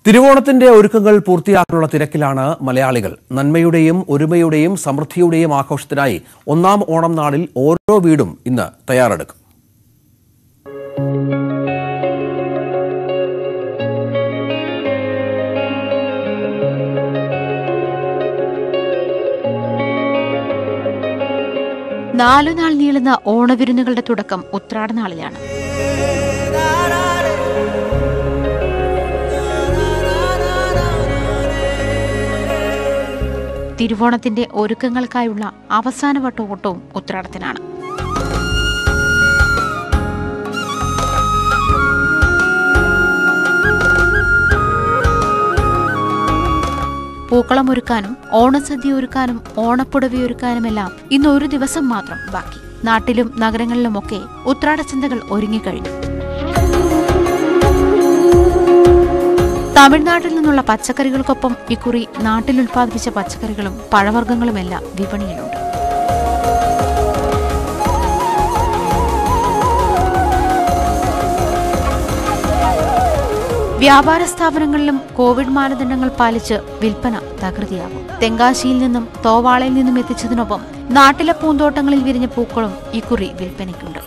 തിരുവോണത്തിന്റെ ഒരുക്കങ്ങൾ പൂർത്തിയാക്കാനുള്ള തിരക്കിലാണ് മലയാളികൾ നന്മയുടെയും ഒരുമയുടെയും സമൃദ്ധിയുടെയും ആഘോഷത്തിനായി ഒന്നാം ഓണം നാളിൽ ഓരോ വീടും ഇന്ന് തയ്യാറെടുക്കും നാലു നാൾ നീളുന്ന ഓണവിരുന്നുകളുടെ തുടക്കം ഉത്രാടനാളിലാണ് തിരുവോണത്തിന്റെ ഒരുക്കങ്ങൾക്കായുള്ള അവസാനവട്ട ഓട്ടവും ഉത്രാടത്തിനാണ് പൂക്കളം ഒരുക്കാനും ഓണസദ്യ ഒരുക്കാനും ഓണപ്പുടവയൊരുക്കാനുമെല്ലാം ഇന്ന് ഒരു ദിവസം മാത്രം ബാക്കി നാട്ടിലും നഗരങ്ങളിലുമൊക്കെ ഉത്രാടച്ചന്തകൾ ഒരുങ്ങിക്കഴിഞ്ഞു തമിഴ്നാട്ടിൽ നിന്നുള്ള പച്ചക്കറികൾക്കൊപ്പം ഇക്കുറി നാട്ടിൽ ഉൽപ്പാദിപ്പിച്ച പച്ചക്കറികളും പഴവർഗ്ഗങ്ങളുമെല്ലാം വിപണിയിലുണ്ട് വ്യാപാര സ്ഥാപനങ്ങളിലും കോവിഡ് മാനദണ്ഡങ്ങൾ പാലിച്ച് വിൽപ്പന തകൃതിയാകും തെങ്കാശിയിൽ നിന്നും തോവാളയിൽ നിന്നും എത്തിച്ചതിനൊപ്പം നാട്ടിലെ പൂന്തോട്ടങ്ങളിൽ വിരിഞ്ഞ പൂക്കളും ഇക്കുറി വിൽപ്പനയ്ക്കുണ്ട്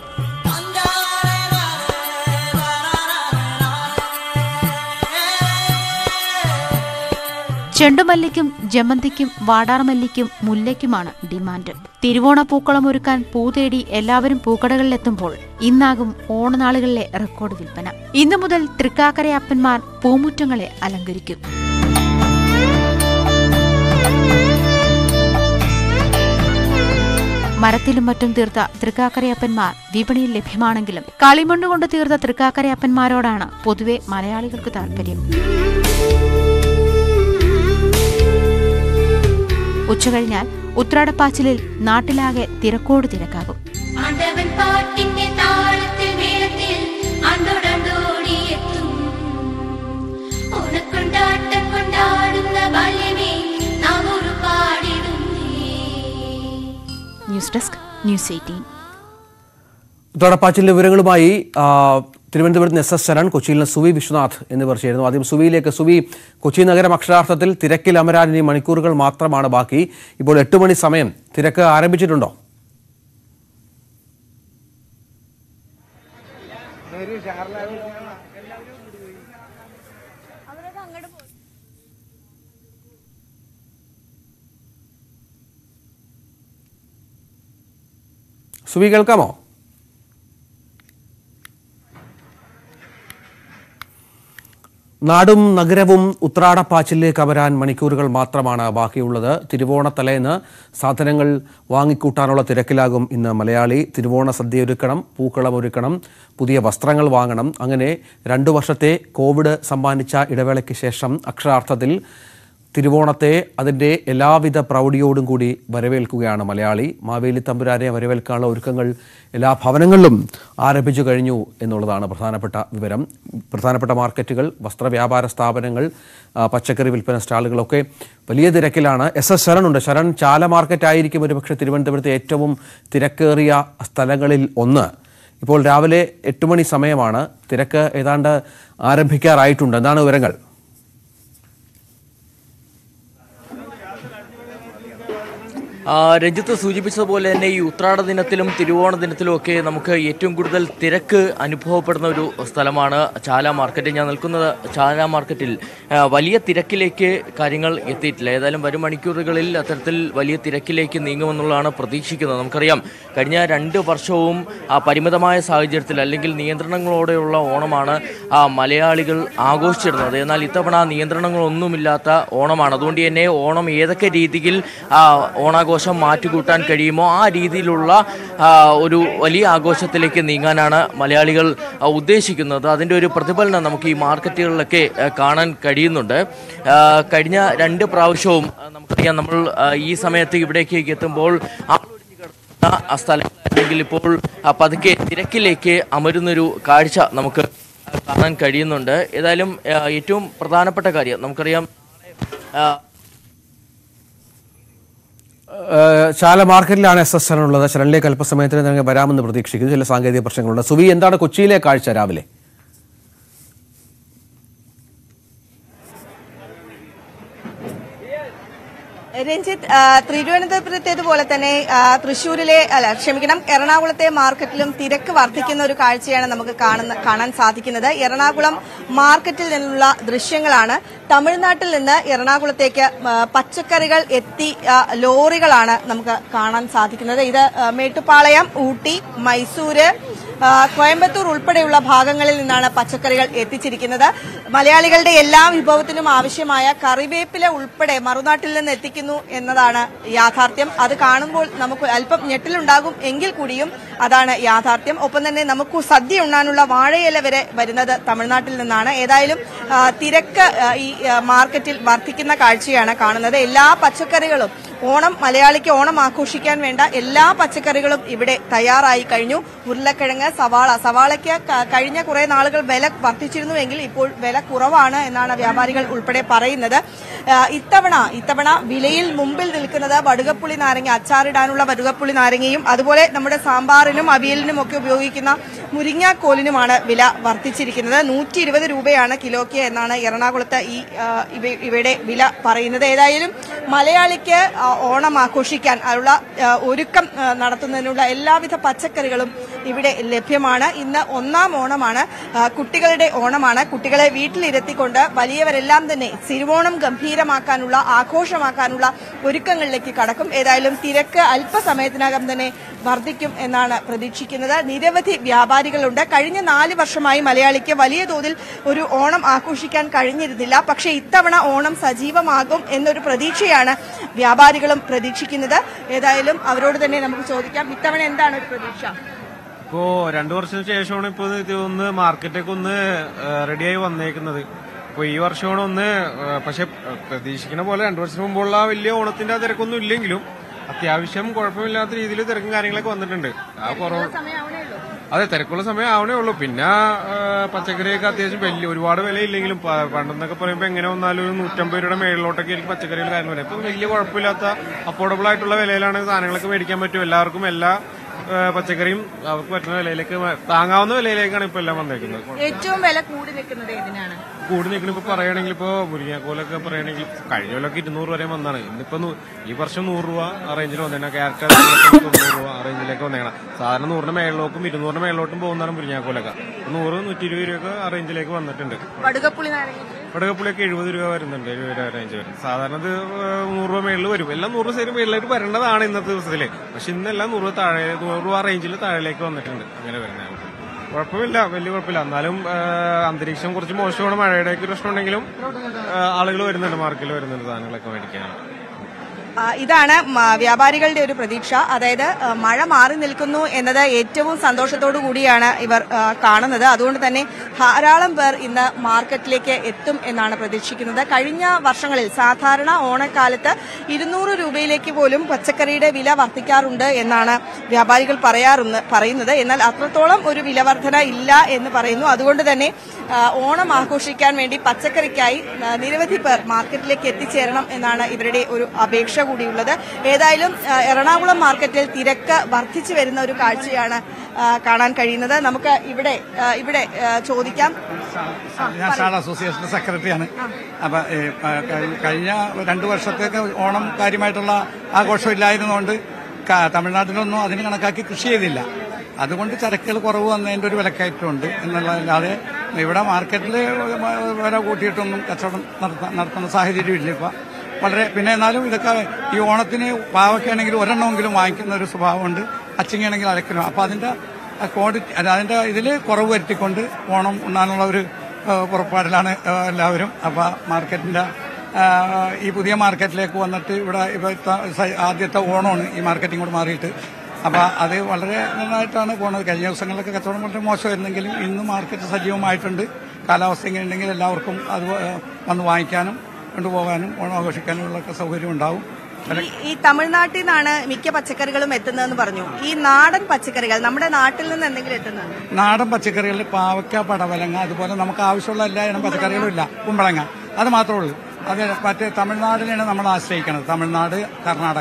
ചെണ്ടുമല്ലിക്കും ജമന്തിക്കും വാടാർമല്ലിക്കും മുല്ലയ്ക്കുമാണ് ഡിമാൻഡ് തിരുവോണ പൂക്കളം ഒരുക്കാൻ പൂ തേടി എല്ലാവരും പൂക്കടകളിലെത്തുമ്പോൾ ഇന്നാകും ഓണനാളുകളിലെ റെക്കോർഡ് വിൽപ്പന ഇന്നു മുതൽ തൃക്കാക്കര അപ്പന്മാർ പൂമുറ്റങ്ങളെ അലങ്കരിക്കും മരത്തിലും മറ്റും തീർത്ത തൃക്കാക്കരയപ്പന്മാർ വിപണിയിൽ ലഭ്യമാണെങ്കിലും കളിമണ്ണ് കൊണ്ട് തീർത്ത തൃക്കാക്കരയപ്പന്മാരോടാണ് പൊതുവെ മലയാളികൾക്ക് താൽപര്യം ഉച്ചകഴിഞ്ഞാൽ ഉത്രാടപ്പാച്ചിലിൽ നാട്ടിലാകെ തിരക്കോട് തിരക്കാകും ആണ്ടവൻ പാട്ടിന്റെ താളത്തിൽ മേളത്തിൽ ആണ്ടോടാണ്ടോടിയെത്തും ഓണക്കൊണ്ടാട്ടം കൊണ്ടാടുന്ന ബാല്യമേ നാം ഒരു പാടിടുന്നേ ന്യൂസ് ഡെസ്ക് ന്യൂസ് എയ്റ്റീൻ ഉത്രാടപ്പാച്ചിലിന്റെ വിവരങ്ങളുമായി ആ, തിരുവനന്തപുരത്ത് നിന്ന് എസ് എസ് ശരൺ കൊച്ചിയിൽ നിന്ന് സുവി വിശ്വനാഥ് എന്നിവർ ചേരുന്നു ആദ്യം സുവിയിലേക്ക് സുവി കൊച്ചി നഗരം അക്ഷരാർത്ഥത്തിൽ തിരക്കിൽ അമരാൻ ഇനി മണിക്കൂറുകൾ മാത്രമാണ് ബാക്കി ഇപ്പോൾ എട്ട് മണി സമയം തിരക്ക് ആരംഭിച്ചിട്ടുണ്ടോ സുവി കേൾക്കാമോ നാടും നഗരവും ഉത്രാടപ്പാച്ചിലേക്ക് അമരാൻ മണിക്കൂറുകൾ മാത്രമാണ് ബാക്കിയുള്ളത് തിരുവോണത്തലേന്ന് സാധനങ്ങൾ വാങ്ങിക്കൂട്ടാനുള്ള തിരക്കിലാകും ഇന്ന് മലയാളി തിരുവോണ സദ്യ ഒരുക്കണം പൂക്കളം ഒരുക്കണം പുതിയ വസ്ത്രങ്ങൾ വാങ്ങണം അങ്ങനെ രണ്ടു വർഷത്തെ കോവിഡ് സമ്മാനിച്ച ഇടവേളയ്ക്ക് ശേഷം അക്ഷരാർത്ഥത്തിൽ തിരുവോണത്തെ അതിൻ്റെ എല്ലാവിധ പ്രൗഢിയോടും കൂടി വരവേൽക്കുകയാണ് മലയാളി മാവേലി തമ്പുരാനെ വരവേൽക്കാനുള്ള ഒരുക്കങ്ങൾ എല്ലാ ഭവനങ്ങളിലും ആരംഭിച്ചു കഴിഞ്ഞു എന്നുള്ളതാണ് പ്രധാനപ്പെട്ട വിവരം പ്രധാനപ്പെട്ട മാർക്കറ്റുകൾ വസ്ത്രവ്യാപാര സ്ഥാപനങ്ങൾ ആ, പച്ചക്കറി വിൽപ്പന സ്റ്റാളുകളൊക്കെ വലിയ തിരക്കിലാണ് എസ് എസ് ശരൺ ഉണ്ട് ശരൺ ചാല മാർക്കറ്റ് ആയിരിക്കും ഒരുപക്ഷെ തിരുവനന്തപുരത്തെ ഏറ്റവും തിരക്കേറിയ സ്ഥലങ്ങളിൽ ഒന്ന് ഇപ്പോൾ രാവിലെ എട്ട് മണി സമയമാണ് തിരക്ക് ഏതാണ്ട് ആരംഭിക്കാറായിട്ടുണ്ട് എന്താണ് വിവരങ്ങൾ ആ, രഞ്ജിത്ത് സൂചിപ്പിച്ചതുപോലെ തന്നെ ഈ ഉത്രാട ദിനത്തിലും തിരുവോണ ദിനത്തിലും ഒക്കെ നമുക്ക് ഏറ്റവും കൂടുതൽ തിരക്ക് അനുഭവപ്പെടുന്ന ഒരു സ്ഥലമാണ് ചാല മാർക്കറ്റ് ഞാൻ നിൽക്കുന്നത് ചാല മാർക്കറ്റിൽ ആ, വലിയ തിരക്കിലേക്ക് കാര്യങ്ങൾ എത്തിയിട്ടില്ല ഏതായാലും വരും മണിക്കൂറുകളിൽ അത്തരത്തിൽ വലിയ തിരക്കിലേക്ക് നീങ്ങുമെന്നുള്ളതാണ് പ്രതീക്ഷിക്കുന്നത് നമുക്കറിയാം കഴിഞ്ഞ രണ്ട് വർഷവും ആ, പരിമിതമായ സാഹചര്യത്തിൽ അല്ലെങ്കിൽ നിയന്ത്രണങ്ങളോടെയുള്ള ഓണമാണ് ആ, മലയാളികൾ ആഘോഷിച്ചിരുന്നത് എന്നാൽ ഇത്തവണ നിയന്ത്രണങ്ങളൊന്നുമില്ലാത്ത ഓണമാണ് അതുകൊണ്ട് തന്നെ ഓണം ഏതൊക്കെ രീതിയിൽ ആ, ഓണാഘോഷം മാറ്റുകൂട്ടാൻ കഴിയുമോ ആ രീതിയിലുള്ള ആ, ഒരു വലിയ ആഘോഷത്തിലേക്ക് നീങ്ങാനാണ് മലയാളികൾ ആ, ഉദ്ദേശിക്കുന്നത് അതിൻ്റെ ഒരു പ്രതിഫലനം നമുക്ക് ഈ മാർക്കറ്റുകളിലൊക്കെ ആ, കാണാൻ കഴിയുന്നുണ്ട് ആ, കഴിഞ്ഞ രണ്ട് പ്രാവശ്യവും ആ, നമുക്കറിയാം നമ്മൾ ആ, ഈ സമയത്ത് ഇവിടേക്ക് എത്തുമ്പോൾ ആളൊഴിഞ്ഞ് കിടക്കുന്ന ആ സ്ഥലങ്ങളിൽ ഇപ്പോൾ ആ, പതുക്കെ തിരക്കിലേക്ക് അമരുന്നൊരു കാഴ്ച നമുക്ക് കാണാൻ കഴിയുന്നുണ്ട് ഏതായാലും ആ, ഏറ്റവും പ്രധാനപ്പെട്ട കാര്യം നമുക്കറിയാം ആ, ഏഹ് ചാല മാർക്കറ്റിലാണ് എസ് എസ് ശരൺ ഉള്ളത് ശരണിലേക്ക് അല്പസമയത്തിന് തന്നെ വരാമെന്ന് പ്രതീക്ഷിക്കുന്നു ചില സാങ്കേതിക പ്രശ്നങ്ങളുണ്ട് സുവി എന്താണ് കൊച്ചിയിലെ കാഴ്ച രാവിലെ രഞ്ജിത്ത് ആ, തിരുവനന്തപുരത്തേതുപോലെ തന്നെ ആ, തൃശ്ശൂരിലെ അല്ല ക്ഷമിക്കണം എറണാകുളത്തെ മാർക്കറ്റിലും തിരക്ക് വർദ്ധിക്കുന്ന ഒരു കാഴ്ചയാണ് നമുക്ക് കാണുന്ന കാണാൻ സാധിക്കുന്നത് എറണാകുളം മാർക്കറ്റിൽ നിന്നുള്ള ദൃശ്യങ്ങളാണ് തമിഴ്നാട്ടിൽ നിന്ന് എറണാകുളത്തേക്ക് ആ, പച്ചക്കറികൾ എത്തി ആ, ലോറികളാണ് നമുക്ക് കാണാൻ സാധിക്കുന്നത് ഇത് ആ, മേട്ടുപ്പാളയം ഊട്ടി മൈസൂര് ആ, കോയമ്പത്തൂർ ഉൾപ്പെടെയുള്ള ഭാഗങ്ങളിൽ നിന്നാണ് പച്ചക്കറികൾ എത്തിച്ചിരിക്കുന്നത് മലയാളികളുടെ എല്ലാ വിഭവത്തിനും ആവശ്യമായ കറിവേപ്പില ഉൾപ്പെടെ മറുനാട്ടിൽ നിന്ന് എത്തിക്കുന്നു എന്നതാണ് യാഥാർത്ഥ്യം അത് കാണുമ്പോൾ നമുക്ക് അല്പം ഞെട്ടിലുണ്ടാകും എങ്കിൽ കൂടിയും അതാണ് യാഥാർത്ഥ്യം ഒപ്പം തന്നെ നമുക്ക് സദ്യ ഉണ്ണാനുള്ള വാഴയില വരെ വരുന്നത് തമിഴ്നാട്ടിൽ നിന്നാണ് ഏതായാലും ആ, തിരക്ക് ആ, ഈ ആ, മാർക്കറ്റിൽ വർദ്ധിക്കുന്ന കാഴ്ചയാണ് കാണുന്നത് എല്ലാ പച്ചക്കറികളും ഓണം മലയാളിക്ക് ഓണം ആഘോഷിക്കാൻ വേണ്ട എല്ലാ പച്ചക്കറികളും ഇവിടെ തയ്യാറായി കഴിഞ്ഞു ഉരുളക്കിഴങ്ങ് സവാള സവാളയ്ക്ക് ക- കഴിഞ്ഞ കുറെ നാളുകൾ വില വർദ്ധിച്ചിരുന്നുവെങ്കിൽ ഇപ്പോൾ വില കുറവാണ് എന്നാണ് വ്യാപാരികൾ ഉൾപ്പെടെ പറയുന്നത് ആ, ഇത്തവണ ഇത്തവണ വിലയിൽ മുമ്പിൽ നിൽക്കുന്നത് വടുകപ്പുളി നാരങ്ങ അച്ചാറിടാനുള്ള വടുകപ്പുളി നാരങ്ങയും അതുപോലെ നമ്മുടെ സാമ്പാറിനും അവിയലിനും ഒക്കെ ഉപയോഗിക്കുന്ന മുരിങ്ങാക്കോലിനുമാണ് വില വർദ്ധിച്ചിരിക്കുന്നത് നൂറ്റി ഇരുപത് രൂപയാണ് കിലോയ്ക്ക് എന്നാണ് എറണാകുളത്ത് ഈ ആ, ഇവ- ഇവയുടെ വില പറയുന്നത് ഏതായാലും മലയാളിക്ക് ആ, ഓണം ആഘോഷിക്കാൻ ഉള്ള ആ, ഒരുക്കം ആ, നടത്തുന്നതിനുള്ള എല്ലാവിധ പച്ചക്കറികളും ഇവിടെ ലഭ്യമാണ് ഇന്ന് ഒന്നാം ഓണമാണ് ആ, കുട്ടികളുടെ ഓണമാണ് കുട്ടികളെ വീട്ടിലിരുത്തിക്കൊണ്ട് വലിയവരെല്ലാം തന്നെ തിരുവോണം ഗംഭീരമാക്കാനുള്ള ആഘോഷമാക്കാനുള്ള ഒരുക്കങ്ങളിലേക്ക് കടക്കും ഏതായാലും തിരക്ക് അല്പസമയത്തിനകം തന്നെ വർദ്ധിക്കും എന്നാണ് പ്രതീക്ഷിക്കുന്നത് നിരവധി വ്യാപാരികളുണ്ട് കഴിഞ്ഞ നാല് വർഷമായി മലയാളിക്ക് വലിയ തോതിൽ ഒരു ഓണം ആഘോഷിക്കാൻ കഴിഞ്ഞിരുന്നില്ല പക്ഷേ ഇത്തവണ ഓണം സജീവമാകും എന്നൊരു പ്രതീക്ഷയാണ് വ്യാപാരികളും പ്രതീക്ഷിക്കുന്നത് ഏതായാലും അവരോട് തന്നെ നമുക്ക് ചോദിക്കാം ഇത്തവണ എന്താണ് ഒരു പ്രതീക്ഷ ഇപ്പോ രണ്ടു വർഷത്തിന് ശേഷമാണ് ഇപ്പൊ ഇത് ഒന്ന് മാർക്കറ്റൊക്കെ ഒന്ന് റെഡിയായി വന്നേക്കുന്നത് ഇപ്പൊ ഈ വർഷമാണ് ഒന്ന് ഏഹ്, പക്ഷെ ഏഹ്, പ്രതീക്ഷിക്കുന്ന പോലെ രണ്ടു വർഷത്തിന് മുമ്പുള്ള ആ വലിയ ഓണത്തിന്റെ ആ തിരക്കൊന്നും ഇല്ലെങ്കിലും അത്യാവശ്യം കുഴപ്പമില്ലാത്ത രീതിയിൽ തിരക്കും കാര്യങ്ങളൊക്കെ വന്നിട്ടുണ്ട് ആ കുറവ് അതെ തിരക്കുള്ള സമയം ആവണേ ഉള്ളൂ പിന്നെ ഏഹ്, പച്ചക്കറിയൊക്കെ അത്യാവശ്യം വലിയ ഒരുപാട് വില ഇല്ലെങ്കിലും പ- പണ്ടെന്നൊക്കെ പറയുമ്പോൾ എങ്ങനെ വന്നാലും ഒരു നൂറ്റമ്പത് രൂപയുടെ മേളിലോട്ടൊക്കെ ആയിരിക്കും പച്ചക്കറികൾ കാര്യം വരാം ഇപ്പം വലിയ കുഴപ്പമില്ലാത്ത അഫോർഡബിൾ ആയിട്ടുള്ള വിലയിലാണ് സാധനങ്ങളൊക്കെ മേടിക്കാൻ പറ്റും എല്ലാവർക്കും എല്ലാ ഏഹ്, പച്ചക്കറിയും അവർക്ക് പറ്റുന്ന വിലയിലേക്ക് വ- താങ്ങാവുന്ന വിലയിലേക്കാണ് ഇപ്പൊ എല്ലാം വന്നേക്കുന്നത് ഏറ്റവും വില കൂടി നിൽക്കുന്നത് ഏതിനാണ് കൂടി നിൽക്കുന്ന ഇപ്പൊ പറയുകയാണെങ്കിൽ ഇപ്പൊ മുരിങ്ങാക്കോലൊക്കെ പറയുകയാണെങ്കിൽ കഴിഞ്ഞ കൊല്ലമൊക്കെ ഇരുന്നൂറ് വരെ വന്നാണ് ഇന്നിപ്പോ നൂ- ഈ വർഷം നൂറ് രൂപ ആ റേഞ്ചിൽ വന്നേക്കണം ക്യാരറ്റ് തൊണ്ണൂറ് രൂപ ആ റേഞ്ചിലേക്ക് വന്നേക്കണം സാധാരണ നൂറിന് മേളിലോട്ടും ഇരുന്നൂറിന് മേളിലോട്ടും പോകുന്നതാണ് മുരിങ്ങാക്കോലൊക്കെ ഇപ്പൊ നൂറ് നൂറ്റി ഇരുപത് രൂപയൊക്കെ ആ റേഞ്ചിലേക്ക് വന്നിട്ടുണ്ട് വടുകപ്പുളി നാരങ്ങ വടകപ്പുളിയൊക്കെ എഴുപത് രൂപ വരുന്നുണ്ട് എഴുപത് രൂപ റേഞ്ച് വരും സാധാരണ ഇത് ഏഹ്, നൂറ് രൂപ മേളിൽ വരും എല്ലാം നൂറ് സൈഡ് മേളിലേക്ക് വരേണ്ടതാണ് ഇന്നത്തെ ദിവസത്തില് പക്ഷെ ഇന്നെല്ലാം നൂറ് രൂപ താഴെ നൂറ് രൂപ റേഞ്ചിൽ താഴേക്ക് വന്നിട്ടുണ്ട് അങ്ങനെ വരുന്നതാണ് കുഴപ്പമില്ല വലിയ കുഴപ്പമില്ല എന്നാലും ഏഹ്, അന്തരീക്ഷം കുറച്ച് മോശമാണ് മഴയുടെ ഒക്കെ പ്രശ്നം ഉണ്ടെങ്കിലും ആളുകൾ വരുന്നുണ്ട് മാർക്കറ്റിൽ വരുന്നുണ്ട് സാധനങ്ങളൊക്കെ മേടിക്കാനായിട്ട് ആ, ഇതാണ് മ- വ്യാപാരികളുടെ ഒരു പ്രതീക്ഷ അതായത് ആ, മഴ മാറി നിൽക്കുന്നു എന്നത് ഏറ്റവും സന്തോഷത്തോടു കൂടിയാണ് ഇവർ ആ, കാണുന്നത് അതുകൊണ്ട് തന്നെ ധാരാളം പേർ ഇന്ന് മാർക്കറ്റിലേക്ക് എത്തും എന്നാണ് പ്രതീക്ഷിക്കുന്നത് കഴിഞ്ഞ വർഷങ്ങളിൽ സാധാരണ ഓണക്കാലത്ത് ഇരുന്നൂറ് രൂപയിലേക്ക് പോലും പച്ചക്കറിയുടെ വില വർദ്ധിക്കാറുണ്ട് എന്നാണ് വ്യാപാരികൾ പറയാറുണ്ട് പറയുന്നത് എന്നാൽ അത്രത്തോളം ഒരു വില വർധന ഇല്ല എന്ന് പറയുന്നു അതുകൊണ്ട് തന്നെ ആ, ഓണം ആഘോഷിക്കാൻ വേണ്ടി പച്ചക്കറിക്കായി ആ, നിരവധി പേർ മാർക്കറ്റിലേക്ക് എത്തിച്ചേരണം എന്നാണ് ഇവരുടെ ഒരു അപേക്ഷ കൂടിയുള്ളത് ഏതായാലും ആ, എറണാകുളം മാർക്കറ്റിൽ തിരക്ക് വർദ്ധിച്ചു വരുന്ന ഒരു കാഴ്ചയാണ് ആ, കാണാൻ കഴിയുന്നത് നമുക്ക് ഇവിടെ ആ, ഇവിടെ ആ, ചോദിക്കാം ഞാൻ ഷാൾ അസോസിയേഷൻ സെക്രട്ടറിയാണ് അപ്പൊ ഏ, ആ, കഴി- കഴിഞ്ഞ രണ്ടു വർഷത്തേക്ക് ഓണം കാര്യമായിട്ടുള്ള ആഘോഷം ഇല്ലായിരുന്നുകൊണ്ട് ക- തമിഴ്നാട്ടിലൊന്നും അതിന് കണക്കാക്കി കൃഷി ചെയ്തില്ല അതുകൊണ്ട് ചരക്കുകൾ കുറവ് വന്നതിന്റെ ഒരു വിലക്കയറ്റമുണ്ട് എന്നുള്ളതല്ലാതെ ഇവിടെ മാർക്കറ്റിൽ വില കൂട്ടിയിട്ടൊന്നും കച്ചവടം നടത്താൻ നടത്തുന്ന സാഹചര്യം ഇല്ല ഇപ്പൊ വളരെ പിന്നെ എന്നാലും ഇതൊക്കെ ഈ ഓണത്തിന് പാവയ്ക്കാണെങ്കിൽ ഒരെണ്ണമെങ്കിലും വാങ്ങിക്കുന്ന ഒരു സ്വഭാവമുണ്ട് അച്ചിങ്ങയാണെങ്കിൽ അരക്കിലും അപ്പൊ അതിന്റെ ക്വാണ്ടിറ്റി അതിന്റെ ഇതിൽ കുറവ് വരുത്തിക്കൊണ്ട് ഓണം ഉണ്ണാനുള്ള ഒരു ആ, പുറപ്പാടിലാണ് ആ, എല്ലാവരും അപ്പൊ മാർക്കറ്റിന്റെ ആ, ഈ പുതിയ മാർക്കറ്റിലേക്ക് വന്നിട്ട് ഇവിടെ ഇപ്പോഴത്തെ സ- ആദ്യത്തെ ഓണമാണ് ഈ മാർക്കറ്റിംഗ് കൂടെ മാറിയിട്ട് അപ്പൊ അത് വളരെ നന്നായിട്ടാണ് പോകുന്നത് കഴിഞ്ഞ ദിവസങ്ങളിലൊക്കെ കച്ചവടം വളരെ മോശമായിരുന്നെങ്കിലും ഇന്ന് മാർക്കറ്റ് സജീവമായിട്ടുണ്ട് കാലാവസ്ഥ ഇങ്ങനെ ഉണ്ടെങ്കിൽ എല്ലാവർക്കും അത് വ- വന്ന് വാങ്ങിക്കാനും കൊണ്ടുപോകാനും ഓണം ആഘോഷിക്കാനും ഉള്ള സൗകര്യം ഉണ്ടാവും ഈ- ഈ തമിഴ്നാട്ടിൽ നിന്നാണ് മിക്ക പച്ചക്കറികളും എത്തുന്നതെന്ന് പറഞ്ഞു ഈ നാടൻ പച്ചക്കറികൾ നമ്മുടെ നാട്ടിൽ നിന്ന് എന്തെങ്കിലും എത്തുന്നത് നാടൻ പച്ചക്കറികളിൽ പാവയ്ക്ക പടവലങ്ങ അതുപോലെ നമുക്ക് ആവശ്യമുള്ള എല്ലാ ഇനം പച്ചക്കറികളും ഇല്ല കുമ്പളങ്ങ അത് മാത്രമേ ഉള്ളൂ അത് മറ്റേ തമിഴ്നാടിനെയാണ് നമ്മൾ ആശ്രയിക്കുന്നത് തമിഴ്നാട് കർണാടക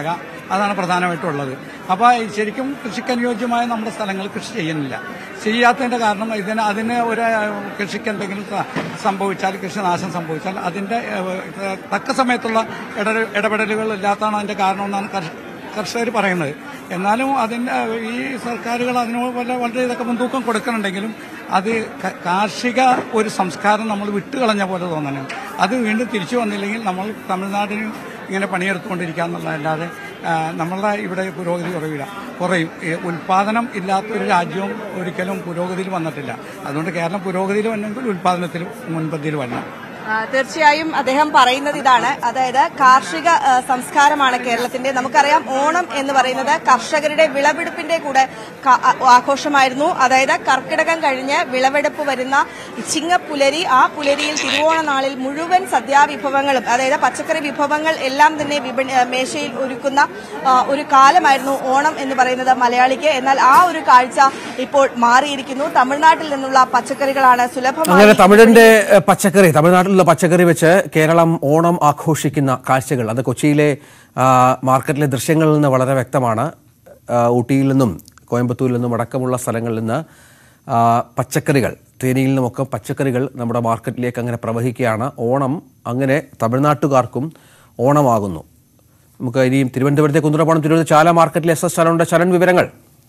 അതാണ് പ്രധാനമായിട്ടുള്ളത് അപ്പോൾ ശരിക്കും കൃഷിക്ക് അനുയോജ്യമായ നമ്മുടെ സ്ഥലങ്ങൾ കൃഷി ചെയ്യുന്നില്ല ചെയ്യാത്തതിന്റെ കാരണം ഇതിന് അതിന് ഒരു കൃഷിക്ക് എന്തെങ്കിലും സ- സംഭവിച്ചാൽ കൃഷിനാശം സംഭവിച്ചാൽ അതിന്റെ ഏഹ്, തക്ക സമയത്തുള്ള ഇട- ഇടപെടലുകൾ ഇല്ലാത്തതാണ് അതിന്റെ കാരണമെന്നാണ് കർഷ- കർഷകർ പറയുന്നത് എന്നാലും അതിന്റെ ഈ സർക്കാരുകൾ അതിനോട് വല്ല വളരെ ഇതൊക്കെ മുൻതൂക്കം കൊടുക്കുന്നുണ്ടെങ്കിലും അത് ക- കാർഷിക ഒരു സംസ്കാരം നമ്മൾ വിട്ടുകളഞ്ഞ പോലെ തോന്നണം അത് വീണ്ടും തിരിച്ചു വന്നില്ലെങ്കിൽ നമ്മൾ തമിഴ്നാടിന് ഇങ്ങനെ പണിയെടുത്തുകൊണ്ടിരിക്കുക എന്നുള്ളതല്ലാതെ ആ, നമ്മളുടെ ഇവിടെ പുരോഗതി കുറയില്ല കുറയും ഈ ഉൽപാദനം ഇല്ലാത്ത ഒരു രാജ്യവും ഒരിക്കലും പുരോഗതിയിൽ വന്നിട്ടില്ല അതുകൊണ്ട് കേരളം പുരോഗതിയിൽ വന്നെങ്കിൽ ഉൽപാദനത്തിൽ മുൻപന്തിയിൽ വരണം ആ, തീർച്ചയായും അദ്ദേഹം പറയുന്നത് ഇതാണ് അതായത് കാർഷിക ആ, സംസ്കാരമാണ് കേരളത്തിന്റെ നമുക്കറിയാം ഓണം എന്ന് പറയുന്നത് കർഷകരുടെ വിളവെടുപ്പിന്റെ കൂടെ ക- ആ- ആഘോഷമായിരുന്നു അതായത് കർക്കിടകം കഴിഞ്ഞ് വിളവെടുപ്പ് വരുന്ന ചിങ്ങപ്പുലരി ആ പുലരിയിൽ തിരുവോണ നാളിൽ മുഴുവൻ സദ്യാവിഭവങ്ങളും അതായത് പച്ചക്കറി വിഭവങ്ങൾ എല്ലാം തന്നെ വിപണി ആ, മേശയിൽ ഒരുക്കുന്ന ആ, ഒരു കാലമായിരുന്നു ഓണം എന്ന് പറയുന്നത് മലയാളിക്ക് എന്നാൽ ആ ഒരു കാഴ്ച ഇപ്പോൾ മാറിയിരിക്കുന്നു തമിഴ്നാട്ടിൽ നിന്നുള്ള പച്ചക്കറികളാണ് അങ്ങനെ സുലഭമായി തമിഴന്റെ ഏഹ്, പച്ചക്കറി തമിഴ്നാട്ടിലുള്ള പച്ചക്കറി വെച്ച് കേരളം ഓണം ആഘോഷിക്കുന്ന കാഴ്ചകൾ അത് കൊച്ചിയിലെ ആ, മാർക്കറ്റിലെ ദൃശ്യങ്ങളിൽ നിന്ന് വളരെ വ്യക്തമാണ് ആ, ഊട്ടിയിൽ നിന്നും കോയമ്പത്തൂരിൽ നിന്നും അടക്കമുള്ള സ്ഥലങ്ങളിൽ നിന്ന് ആ, പച്ചക്കറികൾ തേനിയിൽ നിന്നുമൊക്കെ പച്ചക്കറികൾ നമ്മുടെ മാർക്കറ്റിലേക്ക് അങ്ങനെ പ്രവഹിക്കുകയാണ് ഓണം അങ്ങനെ തമിഴ്നാട്ടുകാർക്കും ഓണമാകുന്നു നമുക്ക് ഇനിയും തിരുവനന്തപുരത്തെ കുന്നുറപ്പാണം തിരുവനന്തപുരം ചാല മാർക്കറ്റിലെ എസ് എസ് ചലന്റെ ചലൻ വിവരങ്ങൾ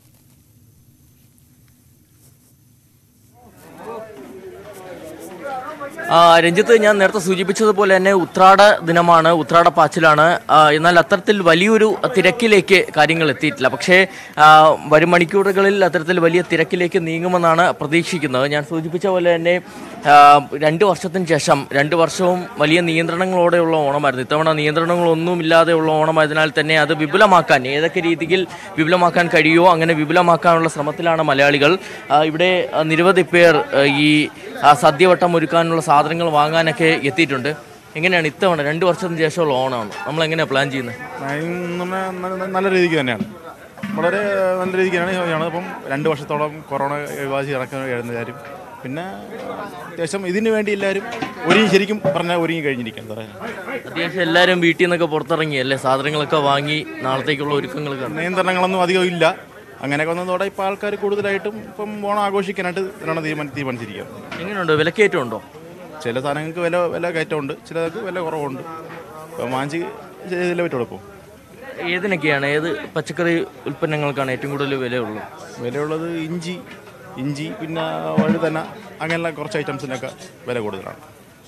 ആ, രഞ്ജിത്ത് ഞാൻ നേരത്തെ സൂചിപ്പിച്ചതുപോലെ തന്നെ ഉത്രാട ദിനമാണ് ഉത്രാട പാച്ചിലാണ് ആ, എന്നാൽ അത്തരത്തിൽ വലിയൊരു തിരക്കിലേക്ക് കാര്യങ്ങൾ എത്തിയിട്ടില്ല പക്ഷേ ആ, വരും മണിക്കൂറുകളിൽ അത്തരത്തിൽ വലിയ തിരക്കിലേക്ക് നീങ്ങുമെന്നാണ് പ്രതീക്ഷിക്കുന്നത് ഞാൻ സൂചിപ്പിച്ച പോലെ തന്നെ ആ, രണ്ട് വർഷത്തിന് ശേഷം രണ്ട് വർഷവും വലിയ നിയന്ത്രണങ്ങളോടെയുള്ള ഓണമായിരുന്നു ഇത്തവണ നിയന്ത്രണങ്ങളൊന്നുമില്ലാതെയുള്ള ഓണമായതിനാൽ തന്നെ അത് വിപുലമാക്കാൻ ഏതൊക്കെ രീതിയിൽ വിപുലമാക്കാൻ കഴിയുമോ അങ്ങനെ വിപുലമാക്കാനുള്ള ശ്രമത്തിലാണ് മലയാളികൾ ആ, ഇവിടെ ആ, നിരവധി പേർ ആ, ഈ ആ, സദ്യവട്ടം ഒരുക്കാനുള്ള സാധനങ്ങൾ വാങ്ങാനൊക്കെ എത്തിയിട്ടുണ്ട് എങ്ങനെയാണ് ഇത്തവണ രണ്ട് വർഷത്തിന് ശേഷമുള്ള ഓണമാണ് നമ്മൾ എങ്ങനെയാണ് പ്ലാൻ ചെയ്യുന്നത് നമ്മ- നല്ല- നല്ല രീതിക്ക് തന്നെയാണ് വളരെ നല്ല രീതിക്ക് തന്നെയാണ് അപ്പം രണ്ട് വർഷത്തോളം കൊറോണ ബാധിച്ച് കിടക്കുന്ന എഴുന്ന കാര്യം പിന്നെ അത്യാവശ്യം ഇതിനു വേണ്ടി എല്ലാവരും ഒരുങ്ങി ശരിക്കും പറഞ്ഞാൽ ഒരുങ്ങി കഴിഞ്ഞിരിക്കുകയാണ് സാറേ അത്യാവശ്യം എല്ലാവരും വീട്ടിൽ നിന്നൊക്കെ പുറത്തിറങ്ങി അല്ലേ സാധനങ്ങളൊക്കെ വാങ്ങി നാളത്തേക്കുള്ള ഒരുക്കങ്ങളൊക്കെ നിയന്ത്രണങ്ങളൊന്നും അധികം ഇല്ല അങ്ങനെയൊക്കെ വന്നതോടെ ഇപ്പോൾ ആൾക്കാർ കൂടുതലായിട്ടും ഇപ്പം ഓണം ആഘോഷിക്കാനായിട്ട് ഇതിനാണ് തീരുമാനം തീരുമാനിച്ചിരിക്കുന്നത് എങ്ങനെയുണ്ട് വിലക്കയറ്റം ഉണ്ടോ ചില സാധനങ്ങൾക്ക് വില വില കയറ്റമുണ്ട് ചിലർക്ക് വില കുറവുണ്ട് ഇപ്പം വാങ്ങിച്ച് ചെയ്തില്ലേ പറ്റുള്ളൂ ഇപ്പോൾ ഏതിനൊക്കെയാണ് ഏത് പച്ചക്കറി ഉൽപ്പന്നങ്ങൾക്കാണ് ഏറ്റവും കൂടുതൽ വിലയുള്ളത് വിലയുള്ളത് ഇഞ്ചി ഇഞ്ചി പിന്നെ വഴുതന അങ്ങനെയുള്ള കുറച്ച് ഐറ്റംസിനൊക്കെ വില കൂടുതലാണ്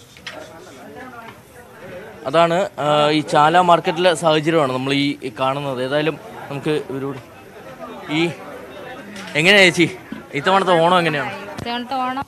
അതാണ് ആ, ഈ ചാല മാർക്കറ്റിലെ സാഹചര്യമാണ് നമ്മൾ ഈ ഈ കാണുന്നത് ഏതായാലും നമുക്ക് ഇവരോട് ഈ എങ്ങനെയാ ചേച്ചി ഇത്തവണത്തെ ഓണം എങ്ങനെയാണ് ഇത്തവണത്തെ ഓണം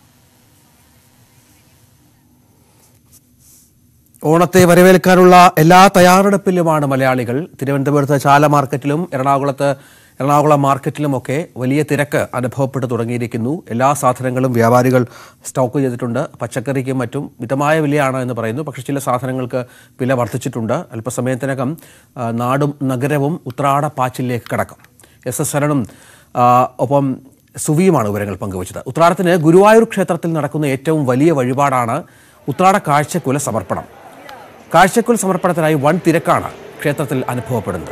ഓണത്തെ വരവേൽക്കാനുള്ള എല്ലാ തയ്യാറെടുപ്പിലുമാണ് മലയാളികൾ തിരുവനന്തപുരത്ത് ചാല മാർക്കറ്റിലും എറണാകുളത്ത് എറണാകുളം മാർക്കറ്റിലുമൊക്കെ വലിയ തിരക്ക് അനുഭവപ്പെട്ടു തുടങ്ങിയിരിക്കുന്നു എല്ലാ സാധനങ്ങളും വ്യാപാരികൾ സ്റ്റോക്ക് ചെയ്തിട്ടുണ്ട് പച്ചക്കറിക്കും മറ്റും മിതമായ വിലയാണ് എന്ന് പറയുന്നു പക്ഷേ ചില സാധനങ്ങൾക്ക് വില വർദ്ധിച്ചിട്ടുണ്ട് അല്പസമയത്തിനകം ആ, നാടും നഗരവും ഉത്രാട പാച്ചിലേക്ക് കടക്കും എസ് എസ് ശരണും ആ, ഒപ്പം സുവിയുമാണ് വിവരങ്ങൾ പങ്കുവച്ചത് ഉത്രാടത്തിന് ഗുരുവായൂർ ക്ഷേത്രത്തിൽ നടക്കുന്ന ഏറ്റവും വലിയ വഴിപാടാണ് ഉത്രാട കാഴ്ചക്കുല സമർപ്പണം കാഴ്ചക്കുൽ സമർപ്പണത്തിനായി വൻ തിരക്കാണ് ക്ഷേത്രത്തിൽ അനുഭവപ്പെടുന്നത്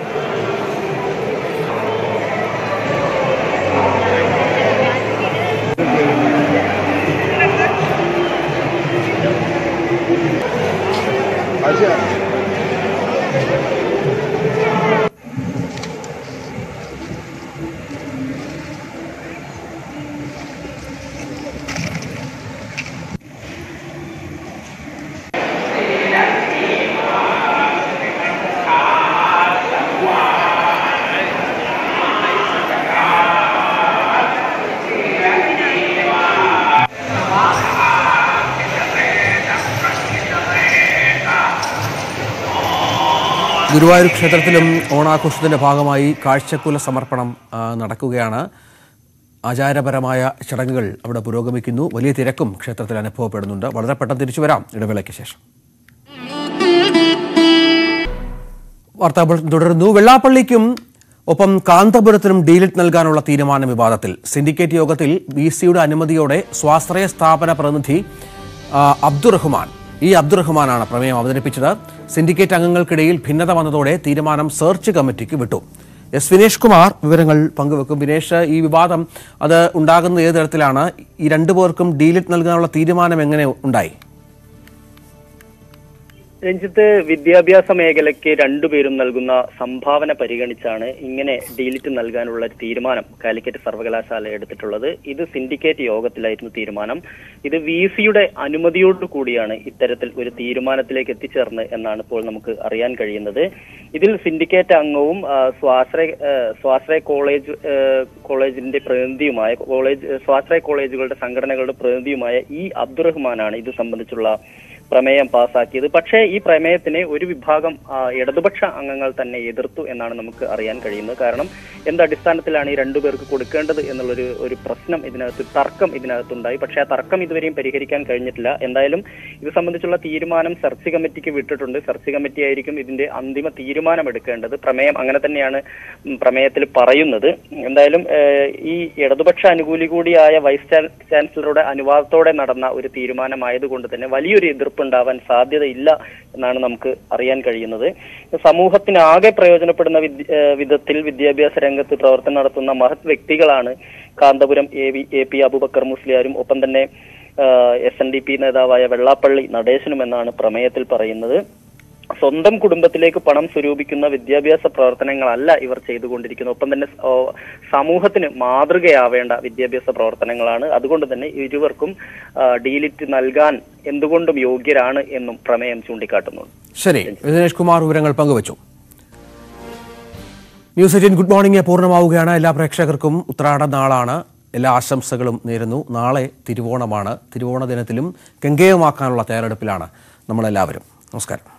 ഗുരുവായൂർ ക്ഷേത്രത്തിലും ഓണാഘോഷത്തിന്റെ ഭാഗമായി കാഴ്ചക്കുല സമർപ്പണം ആ, നടക്കുകയാണ് ആചാരപരമായ ചടങ്ങുകൾ അവിടെ പുരോഗമിക്കുന്നു വലിയ തിരക്കും ക്ഷേത്രത്തിൽ അനുഭവപ്പെടുന്നുണ്ട് വളരെ പെട്ടെന്ന് തിരിച്ചു വരാം ഇടവേളയ്ക്ക് ശേഷം വാർത്താ ബുള്ളറ്റിൻ തുടരുന്നു വെള്ളാപ്പള്ളിക്കും ഒപ്പം കാന്തപുരത്തിനും ഡീലിറ്റ് നൽകാനുള്ള തീരുമാന വിവാദത്തിൽ സിൻഡിക്കേറ്റ് യോഗത്തിൽ ബി സിയുടെ അനുമതിയോടെ സ്വാശ്രയ സ്ഥാപന പ്രതിനിധി ആ, അബ്ദുറഹ്മാൻ ഇ അബ്ദുറഹ്മാനാണ് പ്രമേയം അവതരിപ്പിച്ചത് സിൻഡിക്കേറ്റ് അംഗങ്ങൾക്കിടയിൽ ഭിന്നത വന്നതോടെ തീരുമാനം സെർച്ച് കമ്മിറ്റിക്ക് വിട്ടു എസ് വിനേഷ് കുമാർ വിവരങ്ങൾ പങ്കുവെക്കും വിനേഷ് ഈ വിവാദം അത് ഉണ്ടാകുന്നത് ഏത് തരത്തിലാണ് ഈ രണ്ടു പേർക്കും ഡീലിറ്റ് നൽകാനുള്ള തീരുമാനം എങ്ങനെ ഉണ്ടായി രഞ്ജിത്ത് വിദ്യാഭ്യാസ മേഖലയ്ക്ക് രണ്ടുപേരും നൽകുന്ന സംഭാവന പരിഗണിച്ചാണ് ഇങ്ങനെ ഡീലിറ്റ് നൽകാനുള്ള ഒരു തീരുമാനം കാലിക്കറ്റ് സർവകലാശാല എടുത്തിട്ടുള്ളത് ഇത് സിൻഡിക്കേറ്റ് യോഗത്തിലായിരുന്നു തീരുമാനം ഇത് വി സിയുടെ അനുമതിയോടു കൂടിയാണ് ഇത്തരത്തിൽ ഒരു തീരുമാനത്തിലേക്ക് എത്തിച്ചേർന്ന് എന്നാണ് ഇപ്പോൾ നമുക്ക് അറിയാൻ കഴിയുന്നത് ഇതിൽ സിൻഡിക്കേറ്റ് അംഗവും ആ, സ്വാശ്രയ ആ, സ്വാശ്രയ കോളേജ് ആ, കോളേജിന്റെ പ്രതിനിധിയുമായ കോളേജ് സ്വാശ്രയ കോളേജുകളുടെ സംഘടനകളുടെ പ്രതിനിധിയുമായ ഇ അബ്ദുറഹ്മാനാണ് ഇത് സംബന്ധിച്ചുള്ള പ്രമേയം പാസാക്കിയത് പക്ഷേ ഈ പ്രമേയത്തിനെ ഒരു വിഭാഗം ആ, ഇടതുപക്ഷ അംഗങ്ങൾ തന്നെ എതിർത്തു എന്നാണ് നമുക്ക് അറിയാൻ കഴിയുന്നത് കാരണം എന്ത് അടിസ്ഥാനത്തിലാണ് ഈ രണ്ടുപേർക്ക് കൊടുക്കേണ്ടത് എന്നുള്ളൊരു ഒരു പ്രശ്നം ഇതിനകത്ത് തർക്കം ഇതിനകത്തുണ്ടായി പക്ഷേ ആ തർക്കം ഇതുവരെയും പരിഹരിക്കാൻ കഴിഞ്ഞിട്ടില്ല എന്തായാലും ഇത് സംബന്ധിച്ചുള്ള തീരുമാനം സെർച്ച് കമ്മിറ്റിക്ക് വിട്ടിട്ടുണ്ട് സെർച്ച് കമ്മിറ്റി ആയിരിക്കും ഇതിന്റെ അന്തിമ തീരുമാനം എടുക്കേണ്ടത് പ്രമേയം അങ്ങനെ തന്നെയാണ് ഉം, പ്രമേയത്തിൽ പറയുന്നത് എന്തായാലും ഏഹ്, ഈ ഇടതുപക്ഷ അനുകൂലി കൂടിയായ വൈസ് ചാൻ- ചാൻസലറുടെ അനുവാദത്തോടെ നടന്ന ഒരു തീരുമാനമായതുകൊണ്ട് തന്നെ വലിയൊരു എതിർപ്പ് ഉണ്ടാവാൻ സാധ്യതയില്ല എന്നാണ് നമുക്ക് അറിയാൻ കഴിയുന്നത് സമൂഹത്തിനാകെ പ്രയോജനപ്പെടുന്ന വിദ്യ- ഏഹ്, വിധത്തിൽ വിദ്യാഭ്യാസ രംഗത്ത് പ്രവർത്തനം നടത്തുന്ന മഹത് വ്യക്തികളാണ് Kanthapuram A V A P Abubakar മുസ്ലിയാരും ഒപ്പം തന്നെ എസ് എൻ ഡി പി നേതാവായ വെള്ളാപ്പള്ളി നടേശനും എന്നാണ് പ്രമേയത്തിൽ പറയുന്നത് സ്വന്തം കുടുംബത്തിലേക്ക് പണം സ്വരൂപിക്കുന്ന വിദ്യാഭ്യാസ പ്രവർത്തനങ്ങളല്ല ഇവർ ചെയ്തുകൊണ്ടിരിക്കുന്നത് ഒപ്പം തന്നെ സ- ഓ, സമൂഹത്തിന് മാതൃകയാവേണ്ട വിദ്യാഭ്യാസ പ്രവർത്തനങ്ങളാണ് അതുകൊണ്ട് തന്നെ ഇരുവർക്കും ആ, ഡീലിറ്റ് നൽകാൻ എന്തുകൊണ്ടും യോഗ്യരാണ് എന്നും പ്രമേയം ചൂണ്ടിക്കാട്ടുന്നുണ്ട് ശരി ദിനേഷ് കുമാർ വിവരങ്ങൾ പങ്കുവച്ചു ന്യൂസ് എയ്റ്റീൻ ഗുഡ് മോർണിംഗ് പൂർണ്ണമാവുകയാണ് എല്ലാ പ്രേക്ഷകർക്കും ഉത്രാട നാളാണ് എല്ലാ ആശംസകളും നേരുന്നു നാളെ തിരുവോണമാണ് തിരുവോണ ദിനത്തിലും ഗംഗേയമാക്കാനുള്ള തയ്യാറെടുപ്പിലാണ് നമ്മളെല്ലാവരും നമസ്കാരം